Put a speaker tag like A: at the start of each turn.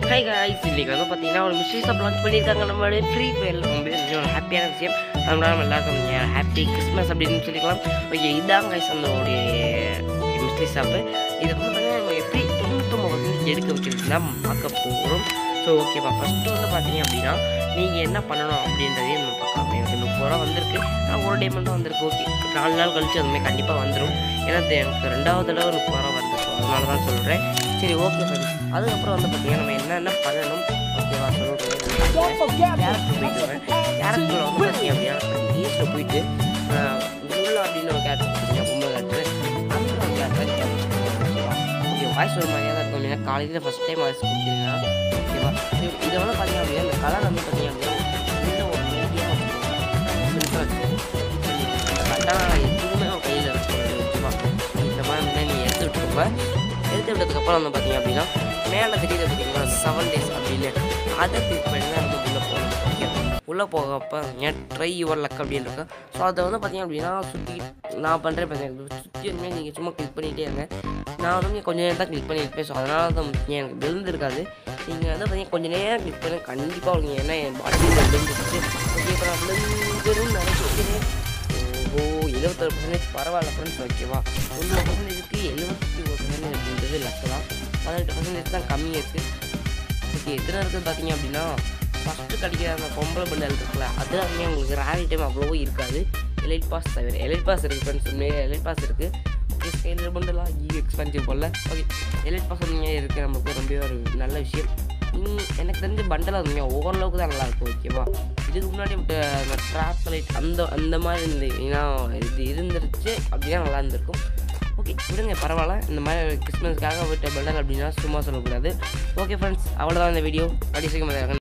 A: high guys இன்னைக்கு வந்து பார்த்தீங்கன்னா ஒரு மிஸ்ட்ரி ஷாப் லான்ச் பண்ணியிருக்காங்க நம்மளுடைய ஃப்ரீ ஃபயரில் ரொம்ப ஒரு ஹாப்பியான விஷயம் அதனால நம்ம எல்லாருக்கும் ஹாப்பி கிறிஸ்மஸ் அப்படின்னு சொல்லிக்கலாம் ஓகே இதான் கைஸ் அந்த ஒரு மிஸ்ட்ரி ஷாப்பு இது வந்து பார்த்தீங்கன்னா நம்ம எப்படி தொண்ணூத்தொம்பது பர்சன்டேஜ் எடுக்க வைக்கிறது தான் பார்க்க போகிறோம் ஸோ ஓகேப்பா ஃபஸ்ட்டு வந்து பார்த்தீங்க அப்படின்னா நீங்கள் என்ன பண்ணணும் அப்படின்றதையும் நம்ம பார்க்கலாம் எனக்கு முப்பது ரூபா வந்திருக்கு நான் ஒரு டைமண்ட் தான் வந்திருக்கு ஓகே நாலு நாள் கழிச்சு அதுமாதிரி கண்டிப்பாக வந்துடும் ஏன்னா இது எனக்கு ரெண்டாவது தடவை முப்பது ரூபா வந்து ஸோ அதனால தான் சொல்கிறேன் சரி ஓகே ஃப்ரெண்ட்ஸ் அதுக்கப்புறம் வந்து பார்த்தீங்கன்னா நம்ம என்னென்ன பண்ணணும் ஓகேவா சொல்லுறேன் கேரக்டர் போயிட்டு வரேன் கேரக்டரில் வந்து பார்த்தீங்க அப்படின்னா ஈஸ்ட்டில் போயிட்டு உள்ள அப்படின்னு ஒரு கேரக்டர் பார்த்தீங்கன்னா பொம்மை கேரக்டர் அந்த ஒரு கேரக்டர் ஓகேவா ஓகே வாய்ஸ் ஒரு மாதிரியாக தான் இருக்கும் அப்படின்னா காலையில் ஃபஸ்ட் டைம் வாய்ஸ் கொடுத்தீங்கன்னா ஓகேவா இது இதை வந்து பார்த்தீங்க அப்படின்னா இந்த கலர் வந்து பார்த்தீங்க அப்படின்னா இந்த ஒரு மீடியம் கரெக்டாக எதுவுமே அவன் கையில் வச்சுக்கணும் ஓகேவா இந்த மாதிரி இருந்தால் நீ எடுத்து விட்டுருப்ப எடுத்து விட்டதுக்கப்புறம் வந்து பார்த்தீங்க அப்படின்னா மேலே தெரியுது பார்த்தீங்களா செவன் டேஸ் அப்படின்னு அதை கிளிக் பண்ணி தான் நம்ம உள்ளே போகணும் ஓகே உள்ளே போகப்போ ஏன் ட்ரை யுவர் லக் அப்படின்னு இருக்கு ஸோ அதை வந்து பார்த்தீங்க அப்படின்னா சுற்றி நான் பண்ணுறேன் பார்த்தீங்க சுற்றி வந்து நீங்கள் சும்மா கிளிக் பண்ணிகிட்டே இருங்க நான் வந்து கொஞ்சம் நேரம் தான் கிளிக் பண்ணியிருப்பேன் ஸோ அதனால தான் எனக்கு விழுந்திருக்காது நீங்கள் வந்து பார்த்தீங்கன்னா கொஞ்சம் நேரம் கிளிக் பண்ணி கண்டிப்பாக உங்களுக்கு ஏன்னா என் பாடியில் விழுந்துருச்சு ஓகே இப்போ நான் விழுந்துருன்னு நினைச்சிருக்கேன் ஓ எழுபத்தொரு பர்சன்டேஜ் பரவாயில்ல ஃப்ரெண்ட்ஸ் ஓகேவா தொண்ணூறு பர்சன்டேஜுக்கு எழுபத்தி ஒரு பர்சன்டேஜ் அப்படின்றது லக்கு தான் பதினெட்டு பர்சன்டேஜ் தான் கம்மியாக இருக்குது ஓகே எத்தனை இருக்குது பார்த்தீங்க அப்படின்னா ஃபஸ்ட்டு கிடைக்கிற அந்த பொம்பளை பண்டல் இருக்குல்ல அது வந்து உங்களுக்கு ரேரி டைம் அவ்வளோவும் இருக்காது எலைட் பாஸ் தவிர எலைட் பாஸ் இருக்குது ஃப்ரெண்ட்ஸ் உண்மையிலே எலைட் பாஸ் இருக்குது ஓகே ஸ்கேலர் பண்டலாம் ஈ எக்ஸ்பென்சிவ் போல் ஓகே எலைட் பாஸ் நீங்கள் இருக்குது நமக்கு ரொம்பவே ஒரு நல்ல விஷயம் இன்- எனக்கு தெரிஞ்ச பண்டல் அதுங்க ஓரளவுக்கு தான் நல்லா இருக்கும் ஓகேவா இதுக்கு முன்னாடி விட்ட அந்த ட்ராப் லைட் அந்த அந்த மாதிரி இருந்து ஏன்னா இது இருந்துருச்சு அப்படின்னா நல்லா இருந்திருக்கும் ஓகே விடுங்க பரவாயில்ல இந்த மாதிரி கிறிஸ்மஸ்க்காக விட்ட பண்டல் அப்படின்னா சும்மா சொல்லக்கூடாது ஓகே ஃப்ரெண்ட்ஸ் அவ்வளோதான் இந்த வீடியோ கடைசிக்கு